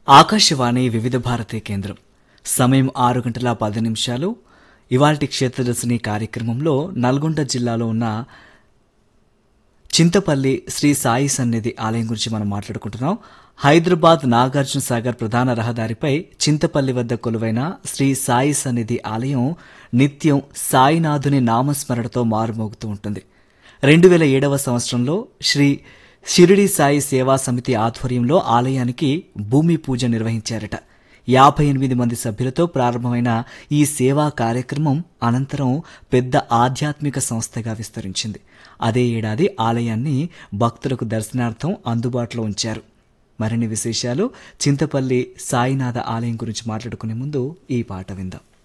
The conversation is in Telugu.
ఆకాశవాణి వివిధ భారతి కేంద్రం సమయం ఆరు గంటల పది నిమిషాలు ఇవాల్టి క్షేత్రదర్శిని కార్యక్రమంలో నల్గొండ జిల్లాలో ఉన్న చింతపల్లి శ్రీ సాయి సన్నిధి ఆలయం గురించి మనం మాట్లాడుకుంటున్నాం హైదరాబాద్ నాగార్జున సాగర్ ప్రధాన రహదారిపై చింతపల్లి వద్ద కొలువైన శ్రీ సాయి సన్నిధి ఆలయం నిత్యం సాయినాథుని నామస్మరణతో మారుమోగుతూ ఉంటుంది రెండు వేల ఏడవ సంవత్సరంలో శ్రీ షిరిడి సాయి సేవా సమితి ఆధ్వర్యంలో ఆలయానికి భూమి పూజ నిర్వహించారట యాభై ఎనిమిది మంది సభ్యులతో ప్రారంభమైన ఈ సేవా కార్యక్రమం అనంతరం పెద్ద ఆధ్యాత్మిక సంస్థగా విస్తరించింది అదే ఏడాది ఆలయాన్ని భక్తులకు దర్శనార్థం అందుబాటులో ఉంచారు మరిన్ని విశేషాలు చింతపల్లి సాయినాథ ఆలయం గురించి మాట్లాడుకునే ముందు ఈ పాట విందాం